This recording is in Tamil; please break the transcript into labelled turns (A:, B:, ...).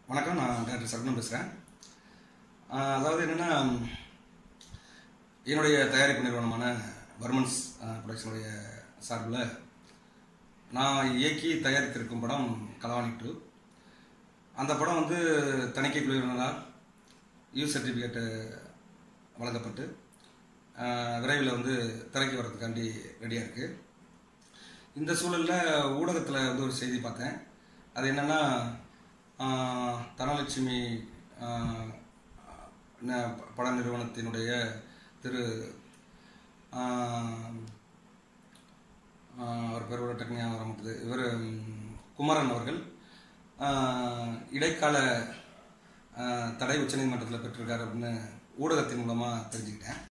A: வணக்கம் நான் டாக்டர் சரவணன் பேசுகிறேன் அதாவது என்னென்னா என்னுடைய தயாரிப்பு நிறுவனமான வர்மன்ஸ் ப்ரொடக்ஷனுடைய சார்பில் நான் இயக்கி தயாரித்திருக்கும் படம் கலவாணி டூ அந்த படம் வந்து தணிக்கை குழுவினரால் யூ சர்டிஃபிகேட்டு வழங்கப்பட்டு ஆஹ், விரைவில் வந்து திரைக்கு வர்றதுக்காண்டி ரெடியாக இருக்குது இந்த சூழலில் ஊடகத்தில் வந்து ஒரு செய்தி பார்த்தேன் அது என்னென்னா தனலட்சுமி ஆஹ், ந- பட நிறுவனத்தினுடைய திரு ஆஹ், ஆஹ், அவர் பேர் கூட டக்குனு ஞாபகம் வர மாட்டுது இவர் குமரன் அவர்கள் ஆஹ், இடைக்கால ஆஹ், தடை உச்சநீதிமன்றத்தில் பெற்றிருக்காரு அப்படின்னு ஊடகத்தின் மூலமாக தெரிஞ்சுக்கிட்டேன்